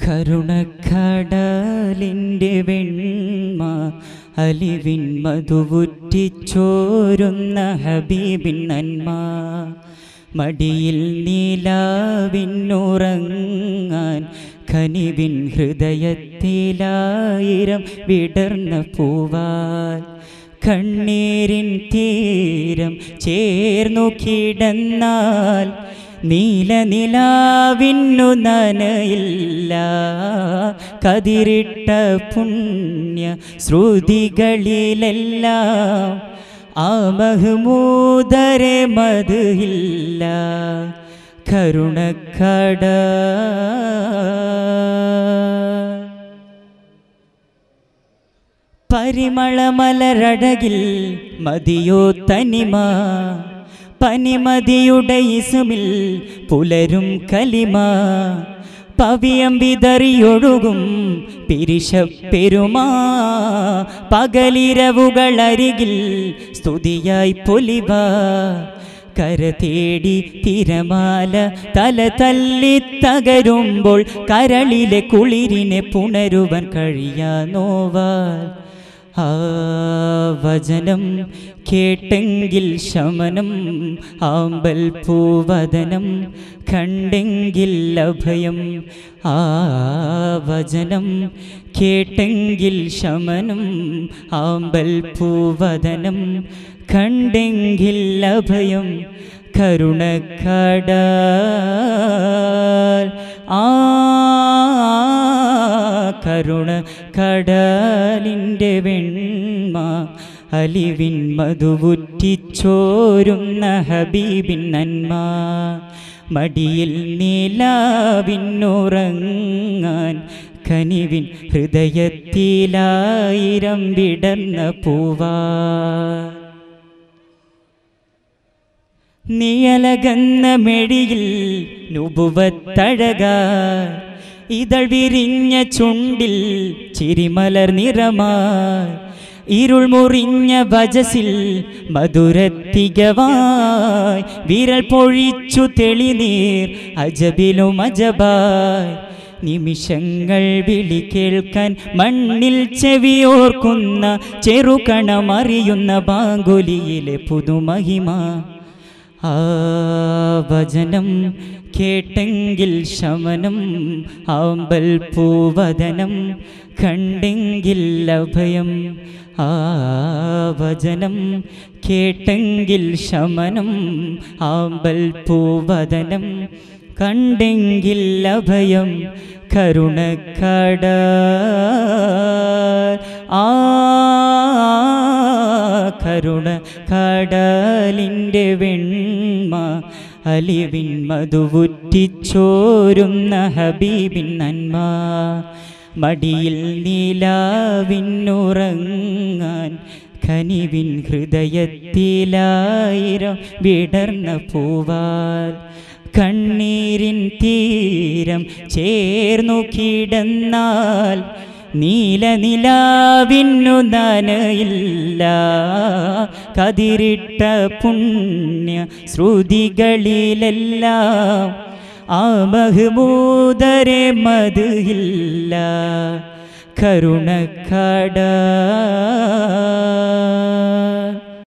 കരുണക്കടലിൻ്റെ വെണ്മ അലിവിൻ മധുവുറ്റിച്ചോരുന്ന ഹബീബിൻ നന്മ മടിയിൽ നീലാവിന്നുറങ്ങാൻ ഖനിവിൻ ഹൃദയത്തിലായിരം വിടർന്ന പൂവാൽ കണ്ണീരിൻ തീരം ചേർന്നു കിടന്നാൽ നീലനിലാവിന്നു നനയില്ല കതിരിട്ട പുണ്യ ശ്രുതികളിലെല്ലാം ആ മഹ്മൂദരെ മതില്ല കരുണക്കട പരിമളമലരഴകിൽ മതിയോ തനിമ പനിമതിയുടെ ഇസുമിൽ പുലരും കലിമ പവിയം വിതറിയൊഴുകും പിരിശപ്പെരുമാ പകലിരവുകളരികിൽ സ്തുതിയായി പൊലിവ കര തേടി തിരമാല തല തല്ലി തകരുമ്പോൾ കരളിലെ കുളിരിനെ പുണരുവാൻ കഴിയാ നോവാൽ ആ വചനം കേട്ടെങ്കിൽ ശമനം ആമ്പൽ പൂവദനം കണ്ടെങ്കിൽ അഭയം ആ വചനം കേട്ടെങ്കിൽ ശമനം ആമ്പൽ പൂവദനം കണ്ടെങ്കിൽ അഭയം കരുണക്കട ആ കരുണ കടലിൻ്റെ വെണ്മ അലിവിൻ മധുവുറ്റിച്ചോരുന്ന ഹബീബിൻ നന്മ മടിയിൽ നീലാവിന്നുറങ്ങാൻ കനിവിൻ ഹൃദയത്തിലായിരം വിടർന്ന പൂവാ നിയലകന്ന മെഴിയിൽ നുപുവത്തഴക ഇതൾ വിരിഞ്ഞ ചുണ്ടിൽ ചിരിമലർ നിറമായി ഇരുൾ മുറിഞ്ഞ വജസിൽ മധുരത്തികവായി വിരൽ പൊഴിച്ചു തെളിനീർ അജബിലും അജബായി നിമിഷങ്ങൾ വിളി കേൾക്കാൻ മണ്ണിൽ ചെവിയോർക്കുന്ന ചെറുകണമറിയുന്ന ബാങ്കുലിയിലെ പുതുമഹിമ ആ വചനം കേട്ടെങ്കിൽ ശമനം ആമ്പൽ പൂവദനം കണ്ടെങ്കിൽ അഭയം ആ വചനം കേട്ടെങ്കിൽ ശമനം ആമ്പൽ പൂവദനം കണ്ടെങ്കിൽ അഭയം കരുണക്കട ആ കരുണ കടലിൻ്റെ വെണ്മ അലിവിൻ മധുവുറ്റിച്ചോരുന്ന ഹബീബിൻ നന്മ മടിയിൽ നീലാവിന്നുറങ്ങാൻ ഖനിവിൻ ഹൃദയത്തിലായിരം വിടർന്ന പൂവാൽ കണ്ണീരിൻ തീരം ചേർന്നു കിടന്നാൽ നീലനിലാവിന്നു നനയില്ല കതിരിട്ട പുണ്യ ശ്രുതികളിലെല്ലാം ആ മഹ്മൂദരെ മതില്ല കരുണക്കട